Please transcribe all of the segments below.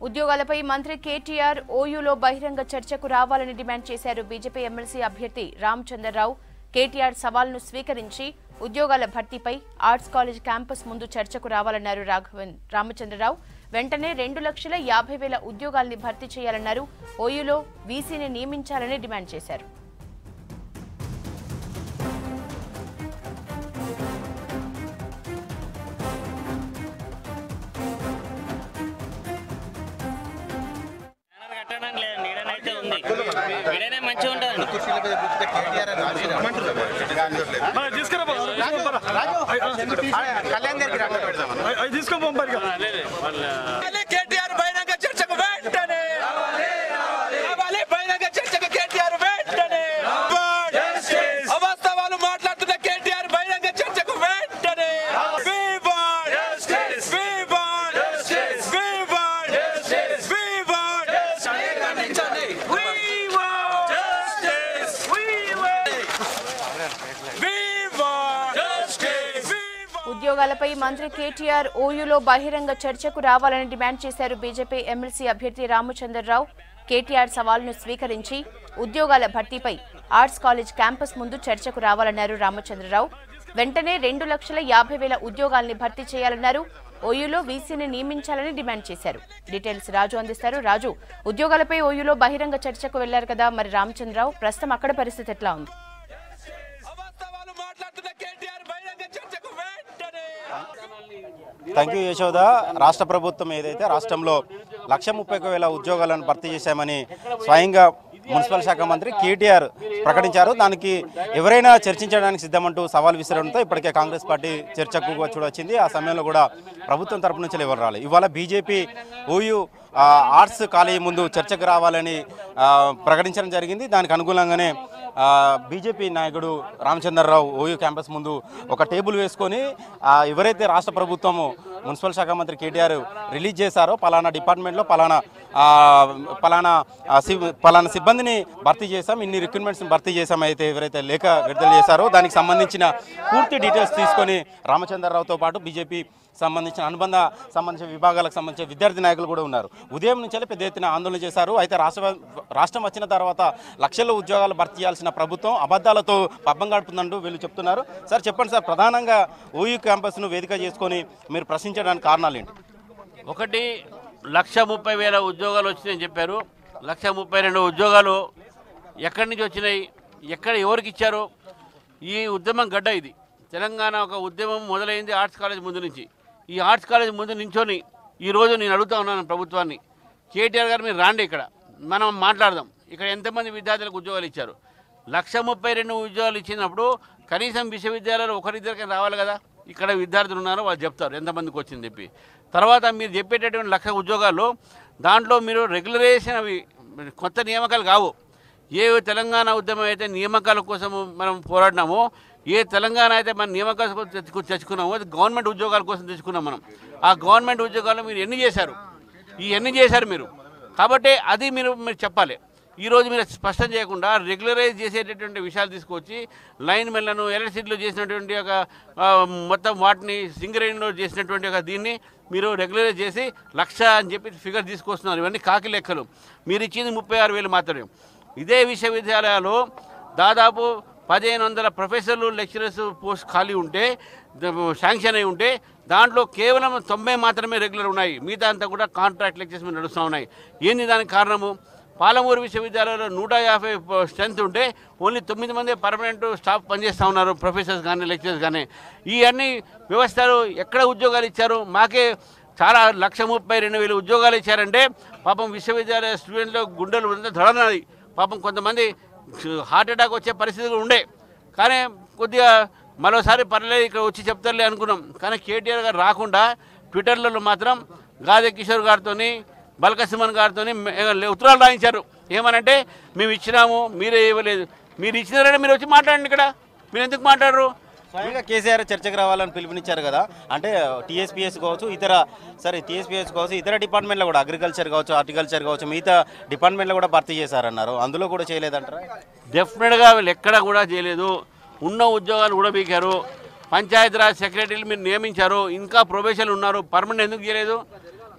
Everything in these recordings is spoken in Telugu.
ఉద్యోగాలపై మంత్రి కేటీఆర్ ఓయూలో బహిరంగ చర్చకు రావాలని డిమాండ్ చేశారు బీజేపీ ఎమ్మెల్సీ అభ్యర్థి రామచంద్రరావు కేటీఆర్ సవాల్ను స్వీకరించి ఉద్యోగాల భర్తీపై ఆర్ట్స్ కాలేజ్ క్యాంపస్ ముందు చర్చకు రావాలన్నారు రాఘవన్ రామచంద్రరావు వెంటనే రెండు లక్షల యాభై వేల ఉద్యోగాల్ని భర్తీ చేయాలన్నారు ఓయూలో వీసీని నియమించాలని డిమాండ్ చేశారు ఛానల్ కట్టడానికి లేదండి ఈడనైతే ఉంది ఈడనే మంచిగా ఉంటుంది కుర్చీల మీద కూర్చుంటే కేటీఆర్ అని రాజు తీసుకురా కళ్యాణ్ గారికి రంగ పెడదాం తీసుకో లేదు వాళ్ళ కేటీఆర్ బహిరంగ చర్చకు వెంటనే రావాలి బహిరంగ చర్చకు కేటీఆర్ వెంటనే అవాస్తవాలు మాట్లాడుతున్న కేటీఆర్ బహిరంగ చర్చకు వెంటనే We want We want We want We want We want We want We want We want ఉద్యోగాలపై మంత్రి కేటీఆర్ ఓయూలో బహిరంగ చర్చకు రావాలని డిమాండ్ చేశారు బీజేపీ ఎమ్మెల్సీ అభ్యర్థి రామచంద్రరావు కేటీఆర్ సవాల్ను స్వీకరించి ఉద్యోగాల భర్తీపై ఆర్ట్స్ కాలేజ్ క్యాంపస్ ముందు చర్చకు రావాలన్నారు రామచంద్రరావు వెంటనే రెండు లక్షల యాభై వేల ఉద్యోగాల్ని భర్తీ చేయాలన్నారు ఓయూలో వీసీని నియమించాలని డిమాండ్ చేశారు డీటెయిల్స్ రాజు అందిస్తారు రాజు ఉద్యోగాలపై ఓయూలో బహిరంగ చర్చకు వెళ్లారు కదా మరి రామచంద్రరావు ప్రస్తుతం అక్కడ పరిస్థితి ఎట్లా ఉంది అవాస్తవాలు మాట్లాడుతున్న కేటీఆర్ బహిరంగ చర్చకు వెంటనే థ్యాంక్ యూ యశోద రాష్ట్ర ప్రభుత్వం ఏదైతే రాష్ట్రంలో లక్ష ముప్పై ఒక వేల ఉద్యోగాలను భర్తీ చేశామని స్వయంగా మున్సిపల్ శాఖ మంత్రి కేటీఆర్ ప్రకటించారు దానికి ఎవరైనా చర్చించడానికి సిద్ధమంటూ సవాల్ విసరడంతో ఇప్పటికే కాంగ్రెస్ పార్టీ చర్చకు వచ్చి వచ్చింది ఆ సమయంలో కూడా ప్రభుత్వం తరపు నుంచి ఎవరు రాలేదు ఇవాళ బీజేపీ ఓయూ ఆ, ఆర్ట్స్ కాలేజీ ముందు చర్చకు రావాలని ఆ, ప్రకటించడం జరిగింది దానికి అనుగుణంగానే ఆ, బీజేపీ నాయకుడు రామచంద్రరావు ఓయూ క్యాంపస్ ముందు ఒక టేబుల్ వేసుకొని ఆ, ఎవరైతే రాష్ట్ర ప్రభుత్వము మున్సిపల్ శాఖ మంత్రి కేటీఆర్ రిలీజ్ చేశారో పలానా డిపార్ట్మెంట్లో పలానా ఆ, పలానా ఆ, సి- పలానా సిబ్బందిని భర్తీ చేశాం ఇన్ని రిక్రూట్మెంట్స్ని భర్తీ చేశాం అయితే ఎవరైతే లేఖ విడుదల చేశారో దానికి సంబంధించిన పూర్తి డీటెయిల్స్ తీసుకొని రామచంద్రరావుతో పాటు బీజేపీ సంబంధించిన అనుబంధ సంబంధించిన విభాగాలకు సంబంధించిన విద్యార్థి నాయకులు కూడా ఉన్నారు ఉదయం నుంచే పెద్ద ఎత్తున ఆందోళన చేశారు అయితే రాష్ట్ర రాష్ట్రం వచ్చిన తర్వాత లక్షల ఉద్యోగాలు భర్తీ చేయాల్సిన ప్రభుత్వం అబద్ధాలతో పబ్బం గడుపుతుందంటూ వీళ్ళు చెప్తున్నారు సార్ చెప్పండి సార్ ప్రధానంగా ఓయూ క్యాంపస్ను వేదిక చేసుకొని మీరు ప్రశ్నించడానికి కారణాలు ఏంటి ఒకటి లక్ష ముప్పై వేల ఉద్యోగాలు వచ్చినాయని చెప్పారు లక్ష ముప్పై రెండు ఉద్యోగాలు ఎక్కడి నుంచి వచ్చినాయి ఎక్కడ ఎవరికి ఇచ్చారు ఈ ఉద్యమం గడ్డ ఇది తెలంగాణ ఒక ఉద్యమం మొదలైంది ఆర్ట్స్ కాలేజ్ ముందు నుంచి ఈ ఆర్ట్స్ కాలేజ్ ముందు నించొని ఈరోజు నేను అడుగుతా ఉన్నాను ప్రభుత్వాన్ని కేటీఆర్ గారు మీరు రాండి ఇక్కడ మనం మాట్లాడదాం ఇక్కడ ఎంతమంది విద్యార్థులకు ఉద్యోగాలు ఇచ్చారు లక్ష ముప్పై రెండు ఉద్యోగాలు ఇచ్చినప్పుడు కనీసం విశ్వవిద్యాలయాలు ఒకరిద్దరికి రావాలి కదా ఇక్కడ విద్యార్థులు ఉన్నారో వాళ్ళు చెప్తారు ఎంతమందికి వచ్చింది చెప్పి తర్వాత మీరు చెప్పేటటువంటి లక్ష ఉద్యోగాలు దాంట్లో మీరు రెగ్యులరైజేషన్ అవి కొత్త నియామకాలు కావు ఏ తెలంగాణ ఉద్యమం అయితే నియామకాల కోసం మనం పోరాడినామో ఏ తెలంగాణ అయితే మన నియామకాల కోసం తెచ్చుకు తెచ్చుకున్నామో అది గవర్నమెంట్ ఉద్యోగాల కోసం తెచ్చుకున్నాం మనం ఆ గవర్నమెంట్ ఉద్యోగాలు మీరు ఎన్ని చేశారు ఈ ఎన్ని చేశారు మీరు కాబట్టి అది మీరు మీరు చెప్పాలి ఈరోజు మీరు స్పష్టం చేయకుండా రెగ్యులరైజ్ చేసేటటువంటి విషయాలు తీసుకొచ్చి లైన్ మెన్లను ఎలక్ట్రిసిటీలో చేసినటువంటి ఒక ఆ, మొత్తం వాటిని సింగరేణిలో చేసినటువంటి ఒక దీన్ని మీరు రెగ్యులరైజ్ చేసి లక్ష అని చెప్పి ఫిగర్ తీసుకొస్తున్నారు ఇవన్నీ కాకి లెక్కలు మీరు ఇచ్చింది ముప్పై ఆరు వేలు మాత్రమే ఇదే విశ్వవిద్యాలయాలు దాదాపు పదిహేను వందల ప్రొఫెసర్లు లెక్చరర్స్ పోస్ట్ ఖాళీ ఉంటే ద- శాంక్షన్ అయి ఉంటే దాంట్లో కేవలం తొంభై మాత్రమే రెగ్యులర్ ఉన్నాయి మిగతా అంతా కూడా కాంట్రాక్ట్ లెక్చర్స్ మీద నడుస్తూ ఉన్నాయి ఏంది దానికి కారణము పాలమూరు విశ్వవిద్యాలయంలో నూట యాభై స్ట్రెంత్ ఉంటే ఓన్లీ తొమ్మిది మంది పర్మనెంట్ స్టాఫ్ పనిచేస్తూ ఉన్నారు ప్రొఫెసర్స్ కానీ లెక్చరర్స్ కానీ ఈ అన్ని వ్యవస్థలు ఎక్కడ ఉద్యోగాలు ఇచ్చారు మాకే చాలా లక్ష ముప్పై రెండు వేల ఉద్యోగాలు ఇచ్చారంటే పాపం విశ్వవిద్యాలయ స్టూడెంట్లు గుండెలు అంతా దొడనది పాపం కొంతమంది హార్ట్ అటాక్ వచ్చే పరిస్థితులు ఉండే కానీ కొద్దిగా మరోసారి పర్లేదు ఇక్కడ వచ్చి చెప్తారులే అనుకున్నాం కానీ కేటీఆర్ గారు రాకుండా ట్విట్టర్లలో మాత్రం గాదే కిషోర్ గారితో బల్కసిమన్ గారితో ఉత్తరాలు రాయించారు ఏమనంటే మేము ఇచ్చినాము మీరే ఇవ్వలేదు మీరు ఇచ్చినారని మీరు వచ్చి మాట్లాడండి ఇక్కడ మీరు ఎందుకు మాట్లాడరు స్వయంగా కేసీఆర్ చర్చకు రావాలని పిలుపునిచ్చారు కదా అంటే టీఎస్పీఎస్ కావచ్చు ఇతర సరే టీఎస్పీఎస్ కావచ్చు ఇతర డిపార్ట్మెంట్లో కూడా అగ్రికల్చర్ కావచ్చు హార్టికల్చర్ కావచ్చు మిగతా డిపార్ట్మెంట్లో కూడా భర్తీ చేశారన్నారు అందులో కూడా చేయలేదంటారా డెఫినెట్గా వీళ్ళు ఎక్కడ కూడా చేయలేదు ఉన్న ఉద్యోగాలు కూడా పీకారు పంచాయతీరాజ్ సెక్రటరీలు మీరు నియమించారు ఇంకా ప్రొబేషన్ ఉన్నారు పర్మనెంట్ ఎందుకు చేయలేదు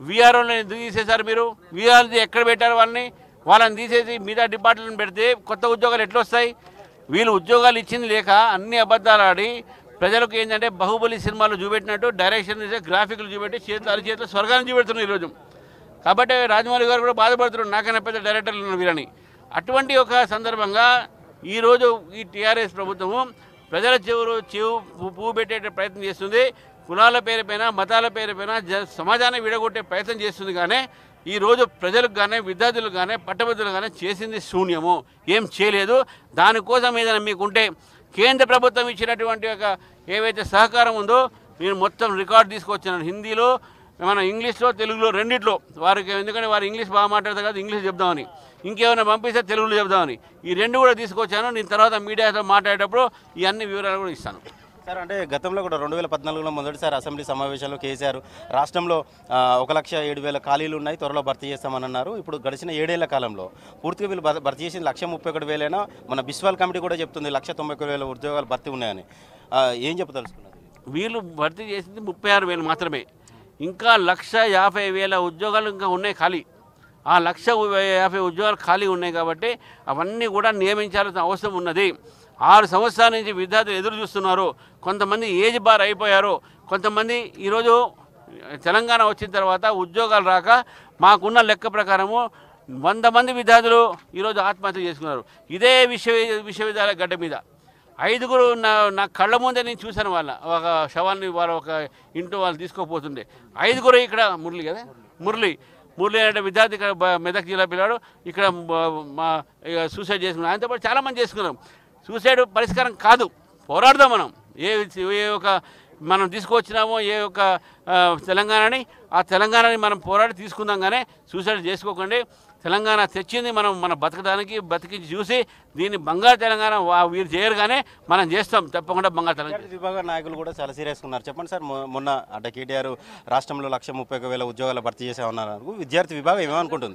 వీఆర్ఓని ఎందుకు తీసేశారు మీరు వీఆర్ఓ ఎక్కడ పెట్టారు వాళ్ళని వాళ్ళని తీసేసి మిగతా డిపార్ట్మెంట్ పెడితే కొత్త ఉద్యోగాలు ఎట్లా వస్తాయి వీళ్ళు ఉద్యోగాలు ఇచ్చింది లేక అన్ని అబద్ధాలు ఆడి ప్రజలకు ఏంటంటే బాహుబలి సినిమాలు చూపెట్టినట్టు డైరెక్షన్ గ్రాఫిక్లు చూపెట్టి చేతులు అరి చేతులు స్వర్గాన్ని చూపెడుతున్నారు ఈరోజు కాబట్టి రాజమౌళి గారు కూడా బాధపడుతున్నారు నాకన్నా పెద్ద డైరెక్టర్లు ఉన్నారు వీరని అటువంటి ఒక సందర్భంగా ఈరోజు ఈ టీఆర్ఎస్ ప్రభుత్వము ప్రజల చెవులు చెవు పూ- పువ్వు పెట్టే ప్రయత్నం చేస్తుంది కులాల పేరుపైన మతాల పేరుపైన జ సమాజాన్ని విడగొట్టే ప్రయత్నం చేస్తుంది కానీ ఈరోజు ప్రజలకు కానీ విద్యార్థులకు కానీ పట్టభద్రులు కానీ చేసింది శూన్యము ఏం చేయలేదు దానికోసం ఏదైనా మీకుంటే కేంద్ర ప్రభుత్వం ఇచ్చినటువంటి ఒక ఏవైతే సహకారం ఉందో నేను మొత్తం రికార్డ్ తీసుకొచ్చాను హిందీలో మన ఇంగ్లీష్లో తెలుగులో రెండిట్లో వారికి ఎందుకంటే వారు ఇంగ్లీష్ బాగా మాట్లాడతారు కదా ఇంగ్లీష్ చెప్దామని ఇంకేమైనా పంపిస్తే తెలుగులో చెప్దామని ఈ రెండు కూడా తీసుకొచ్చాను నేను తర్వాత మీడియాతో మాట్లాడేటప్పుడు ఈ అన్ని వివరాలు కూడా ఇస్తాను సార్ అంటే గతంలో కూడా రెండు వేల పద్నాలుగులో మొదటిసారి అసెంబ్లీ సమావేశంలో కేసీఆర్ రాష్ట్రంలో ఆ, ఒక లక్ష ఏడు వేల ఖాళీలు ఉన్నాయి త్వరలో భర్తీ చేస్తామని అన్నారు ఇప్పుడు గడిచిన ఏడేళ్ల కాలంలో పూర్తిగా వీళ్ళు భర్- భర్తీ చేసింది లక్ష ముప్పై ఒకటి వేలైనా మన బిస్వాల్ కమిటీ కూడా చెప్తుంది లక్ష తొంభై ఒకటి వేల ఉద్యోగాలు భర్తీ ఉన్నాయని ఆ, ఏం చెప్పదలుచుకున్నారు వీళ్ళు భర్తీ చేసింది ముప్పై ఆరు వేలు మాత్రమే ఇంకా లక్ష యాభై వేల ఉద్యోగాలు ఇంకా ఉన్నాయి ఖాళీ ఆ లక్ష యాభై ఉద్యోగాలు ఖాళీ ఉన్నాయి కాబట్టి అవన్నీ కూడా నియమించాల్సిన అవసరం ఉన్నది ఆరు సంవత్సరాల నుంచి విద్యార్థులు ఎదురు చూస్తున్నారు కొంతమంది ఏజ్ బార్ అయిపోయారు కొంతమంది ఈరోజు తెలంగాణ వచ్చిన తర్వాత ఉద్యోగాలు రాక మాకున్న లెక్క ప్రకారము వంద మంది విద్యార్థులు ఈరోజు ఆత్మహత్య చేసుకున్నారు ఇదే విశ్వ విశ్వవిద్యాలయ గడ్డ మీద ఐదుగురు నా నా కళ్ళ ముందే నేను చూశాను వాళ్ళ ఒక శవాన్ని వాళ్ళ ఒక ఇంట్లో వాళ్ళు తీసుకోపోతుండే ఐదుగురు ఇక్కడ మురళి కదా మురళి మురళి అనే విద్యార్థి ఇక్కడ బ- మెదక్ జిల్లా పిల్లాడు ఇక్కడ బ- మా ఇక సూసైడ్ చేసుకున్నాం ఆయనతో పాటు చాలామంది చేసుకున్నాం సూసైడ్ పరిష్కారం కాదు పోరాడదాం మనం ఏ ఏ ఒక మనం తీసుకొచ్చినామో ఏ ఒక ఆ, తెలంగాణని ఆ తెలంగాణని మనం పోరాడి తీసుకుందాం కానీ సూసైడ్ చేసుకోకండి తెలంగాణ తెచ్చింది మనం మన బతకడానికి బతికించి చూసి దీన్ని బంగారు తెలంగాణ వా- వీరు చేయరు కానీ మనం చేస్తాం తప్పకుండా బంగారు తెలంగాణ విద్యార్థి విభాగ నాయకులు కూడా చాలా సీరియస్గా ఉన్నారు చెప్పండి సార్ మొ- మొన్న అంటే కేటీఆర్ రాష్ట్రంలో లక్ష ముప్పై ఒక వేల ఉద్యోగాలు భర్తీ చేసామన్నారు విద్యార్థి విభాగం ఏమనుకుంటుంది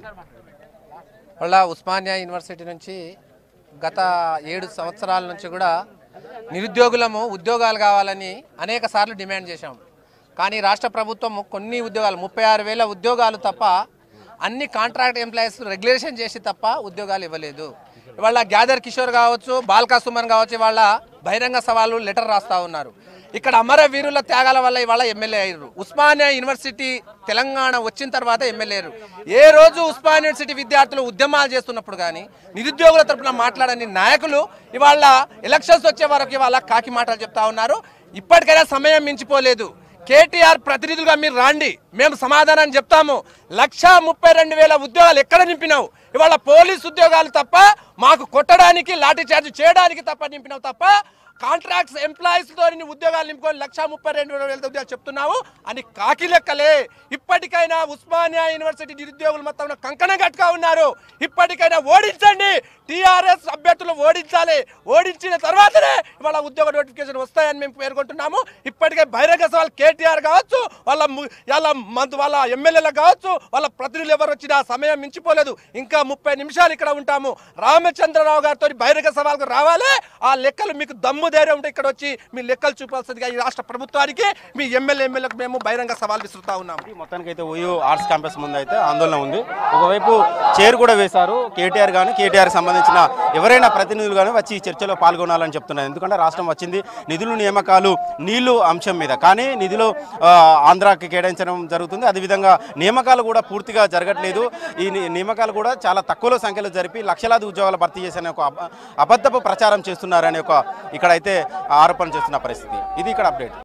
వాళ్ళ ఉస్మానియా యూనివర్సిటీ నుంచి గత ఏడు సంవత్సరాల నుంచి కూడా నిరుద్యోగులము ఉద్యోగాలు కావాలని అనేక సార్లు డిమాండ్ చేశాం కానీ రాష్ట్ర ప్రభుత్వం కొన్ని ఉద్యోగాలు ముప్పై ఆరు వేల ఉద్యోగాలు తప్ప అన్ని కాంట్రాక్ట్ ఎంప్లాయీస్ రెగ్యులేషన్ చేసి తప్ప ఉద్యోగాలు ఇవ్వలేదు ఇవాళ గ్యాదర్ కిషోర్ కావచ్చు బాల్కా సుమన్ కావచ్చు ఇవాళ బహిరంగ సవాలు లెటర్ రాస్తా ఉన్నారు ఇక్కడ అమరవీరుల త్యాగాల వల్ల ఇవాళ ఎమ్మెల్యే అయ్యారు ఉస్మానియా యూనివర్సిటీ తెలంగాణ వచ్చిన తర్వాత ఎమ్మెల్యే అయ్యారు ఏ రోజు ఉస్మానియా యూనివర్సిటీ విద్యార్థులు ఉద్యమాలు చేస్తున్నప్పుడు కానీ నిరుద్యోగుల తరపున మాట్లాడని నాయకులు ఇవాళ ఎలక్షన్స్ వచ్చే వరకు ఇవాళ కాకి మాటలు చెప్తా ఉన్నారు ఇప్పటికైనా సమయం మించిపోలేదు కేటీఆర్ ప్రతినిధులుగా మీరు రాండి మేము సమాధానం చెప్తాము లక్ష ముప్పై రెండు వేల ఉద్యోగాలు ఎక్కడ నింపినావు ఇవాళ పోలీస్ ఉద్యోగాలు తప్ప మాకు కొట్టడానికి లాఠీ చార్జ్ చేయడానికి తప్ప నింపినావు తప్ప కాంట్రాక్ట్స్ ఎంప్లాయీస్ తో నీ ఉద్యోగాలు నింపుకొని లక్ష ముప్పై రెండు వేల ఉద్యోగాలు చెప్తున్నావు అని కాకి లెక్కలే ఇప్పటికైనా ఉస్మానియా యూనివర్సిటీ నిరుద్యోగులు మొత్తం కంకణం కట్టుగా ఉన్నారు ఇప్పటికైనా ఓడించండి టీఆర్ఎస్ అభ్యర్థులు ఓడించాలి ఓడించిన తర్వాతనే ఇవాళ ఉద్యోగ నోటిఫికేషన్ వస్తాయని మేము పేర్కొంటున్నాము ఇప్పటికే బహిరంగ సవాల్ కేటీఆర్ కావచ్చు వాళ్ళ ము- వాళ్ళ మంత్ వాళ్ళ ఎమ్మెల్యేలకు కావచ్చు వాళ్ళ ప్రతినిధులు ఎవరు వచ్చినా సమయం మించిపోలేదు ఇంకా ముప్పై నిమిషాలు ఇక్కడ ఉంటాము రామచంద్రరావు గారితో బహిరంగ సవాల్కు రావాలి ఆ లెక్కలు మీకు దమ్ము ధైర్యం ఉంటే ఇక్కడ వచ్చి మీ లెక్కలు చూపాల్సిందిగా ఈ రాష్ట్ర ప్రభుత్వానికి మీ ఎమ్మెల్యే ఎమ్మెల్యేలకు మేము బహిరంగ సవాల్ విసురుతా ఉన్నాము మొత్తానికి అయితే ఓయూ ఆర్ట్స్ క్యాంపస్ ముందు అయితే ఆందోళన ఉంది ఒకవైపు చైర్ కూడా వేశారు కేటీఆర్ కానీ కేటీఆర్ సంబంధించిన ఎవరైనా ప్రతినిధులు కానీ వచ్చి ఈ చర్చలో పాల్గొనాలని చెప్తున్నారు ఎందుకంటే రాష్ట్రం వచ్చింది నిధులు నియామకాలు నీళ్లు అంశం మీద కానీ నిధులు ఆ, ఆంధ్రాకి కేటాయించడం జరుగుతుంది అదేవిధంగా నియామకాలు కూడా పూర్తిగా జరగట్లేదు ఈ ని- నియామకాలు కూడా చాలా తక్కువ సంఖ్యలో జరిపి లక్షలాది ఉద్యోగాలు భర్తీ చేసే ఒక అబ- అబద్ధపు ప్రచారం చేస్తున్నారనే ఒక ఇక్కడైతే ఆరోపణ చేస్తున్న పరిస్థితి ఇది ఇక్కడ అప్డేట్